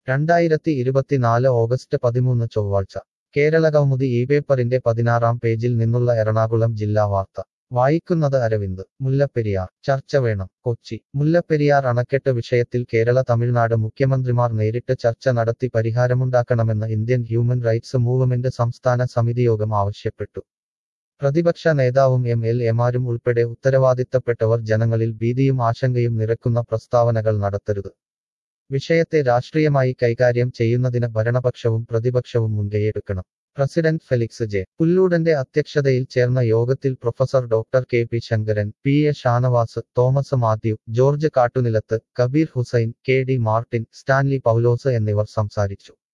രണ്ടായിരത്തി ഇരുപത്തിനാല് ഓഗസ്റ്റ് പതിമൂന്ന് ചൊവ്വാഴ്ച കേരളകൗമുദി ഈ പേപ്പറിന്റെ പതിനാറാം പേജിൽ നിന്നുള്ള എറണാകുളം ജില്ലാ വാർത്ത വായിക്കുന്നത് അരവിന്ദ് മുല്ലപ്പെരിയാർ ചർച്ച വേണം കൊച്ചി മുല്ലപ്പെരിയാർ അണക്കെട്ട് വിഷയത്തിൽ കേരള തമിഴ്നാട് മുഖ്യമന്ത്രിമാർ നേരിട്ട് ചർച്ച നടത്തി പരിഹാരമുണ്ടാക്കണമെന്ന് ഇന്ത്യൻ ഹ്യൂമൻ റൈറ്റ്സ് മൂവ്മെന്റ് സംസ്ഥാന സമിതിയോഗം ആവശ്യപ്പെട്ടു പ്രതിപക്ഷ നേതാവും എം എൽ എമാരും ഉൾപ്പെടെ ഉത്തരവാദിത്തപ്പെട്ടവർ ജനങ്ങളിൽ ഭീതിയും ആശങ്കയും നിറക്കുന്ന പ്രസ്താവനകൾ നടത്തരുത് വിഷയത്തെ രാഷ്ട്രീയമായി കൈകാര്യം ചെയ്യുന്നതിന് ഭരണപക്ഷവും പ്രതിപക്ഷവും മുൻകൈയെടുക്കണം പ്രസിഡന്റ് ഫെലിക്സ് ജെ പുല്ലൂടന്റെ അധ്യക്ഷതയിൽ ചേർന്ന യോഗത്തിൽ professor doctor K P Shankaran P A Shanavas Thomas Mathew George Kattunilath Kabeer Hussain K D Martin Stanley Paulose എന്നിവർ സംസാരിച്ചു